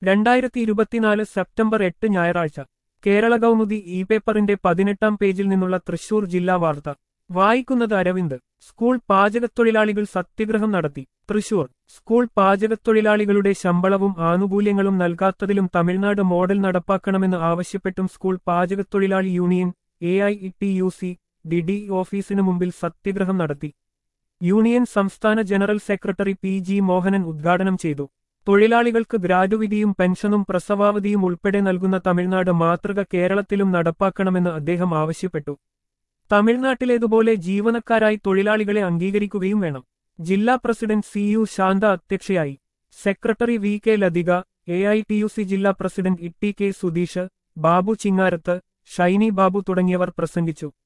രണ്ടായിരത്തി ഇരുപത്തിനാല് സെപ്റ്റംബർ എട്ട് ഞായറാഴ്ച കേരള കൗമുദി ഇ പേപ്പറിന്റെ പതിനെട്ടാം പേജിൽ നിന്നുള്ള തൃശൂർ ജില്ലാ വാർത്ത വായിക്കുന്നത് അരവിന്ദ് സ്കൂൾ പാചകത്തൊഴിലാളികൾ സത്യഗ്രഹം നടത്തി തൃശൂർ സ്കൂൾ പാചകത്തൊഴിലാളികളുടെ ശമ്പളവും ആനുകൂല്യങ്ങളും നൽകാത്തതിലും തമിഴ്നാട് മോഡൽ നടപ്പാക്കണമെന്ന് ആവശ്യപ്പെട്ടും സ്കൂൾ പാചകത്തൊഴിലാളി union A I T U C DD ഓഫീസിനു മുമ്പിൽ സത്യഗ്രഹം നടത്തി യൂണിയൻ സംസ്ഥാന general secretary P G Mohanan ഉദ്ഘാടനം ചെയ്തു തൊഴിലാളികൾക്ക് ഗ്രാറ്റുവിറ്റിയും പെൻഷനും പ്രസവാവധിയും ഉൾപ്പെടെ നൽകുന്ന തമിഴ്നാട് മാതൃക കേരളത്തിലും നടപ്പാക്കണമെന്ന് അദ്ദേഹം ആവശ്യപ്പെട്ടു തമിഴ്നാട്ടിലേതുപോലെ ജീവനക്കാരായി തൊഴിലാളികളെ അംഗീകരിക്കുകയും വേണം ജില്ലാ പ്രസിഡന്റ് സി യു ശാന്ത അധ്യക്ഷയായി secretary V K Lathika A I T U C ജില്ലാ president E T K Sudheesh Babu Chingarath Shiny Babu തുടങ്ങിയവർ പ്രസംഗിച്ചു